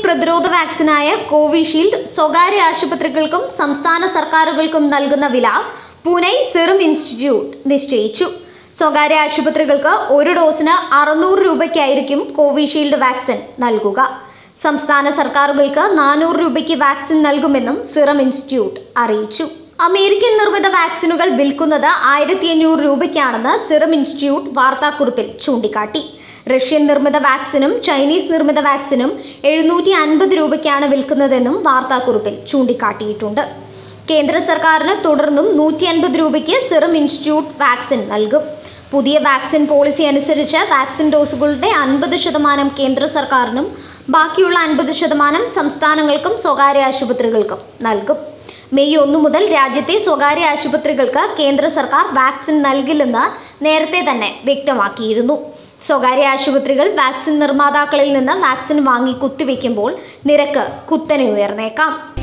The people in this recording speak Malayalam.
പ്രതിരോധ വാക്സിനായ കോവിഷീൽഡ് സ്വകാര്യ ആശുപത്രികൾക്കും സംസ്ഥാന സർക്കാരുകൾക്കും നൽകുന്ന വില പൂനെ സിറം ഇൻസ്റ്റിറ്റ്യൂട്ട് നിശ്ചയിച്ചു സ്വകാര്യ ആശുപത്രികൾക്ക് ഒരു ഡോസിന് അറുന്നൂറ് രൂപയ്ക്കായിരിക്കും കോവിഷീൽഡ് വാക്സിൻ നൽകുക സംസ്ഥാന സർക്കാരുകൾക്ക് നാനൂറ് രൂപയ്ക്ക് വാക്സിൻ നൽകുമെന്നും സിറം ഇൻസ്റ്റിറ്റ്യൂട്ട് അറിയിച്ചു അമേരിക്കൻ നിർമ്മിത വാക്സിനുകൾ വിൽക്കുന്നത് ആയിരത്തി അഞ്ഞൂറ് രൂപയ്ക്കാണെന്ന് സിറം ഇൻസ്റ്റിറ്റ്യൂട്ട് വാർത്താക്കുറിപ്പിൽ ചൂണ്ടിക്കാട്ടി റഷ്യൻ നിർമ്മിത വാക്സിനും ചൈനീസ് നിർമ്മിത വാക്സിനും എഴുന്നൂറ്റി അൻപത് രൂപയ്ക്കാണ് വിൽക്കുന്നതെന്നും വാർത്താക്കുറിപ്പിൽ ചൂണ്ടിക്കാട്ടിയിട്ടുണ്ട് കേന്ദ്ര സർക്കാരിന് തുടർന്നും നൂറ്റി അൻപത് രൂപയ്ക്ക് സിറം ഇൻസ്റ്റിറ്റ്യൂട്ട് വാക്സിൻ നൽകും പുതിയ വാക്സിൻ പോളിസി അനുസരിച്ച് വാക്സിൻ ഡോസുകളുടെ അൻപത് ശതമാനം കേന്ദ്ര സർക്കാരിനും ബാക്കിയുള്ള അൻപത് ശതമാനം സംസ്ഥാനങ്ങൾക്കും സ്വകാര്യ ആശുപത്രികൾക്കും നൽകും മെയ് ഒന്ന് മുതൽ രാജ്യത്തെ സ്വകാര്യ ആശുപത്രികൾക്ക് കേന്ദ്ര സർക്കാർ വാക്സിൻ നൽകില്ലെന്ന് നേരത്തെ തന്നെ വ്യക്തമാക്കിയിരുന്നു സ്വകാര്യ ആശുപത്രികൾ വാക്സിൻ നിർമ്മാതാക്കളിൽ നിന്ന് വാക്സിൻ വാങ്ങി കുത്തിവെക്കുമ്പോൾ നിരക്ക് കുത്തനെ ഉയർന്നേക്കാം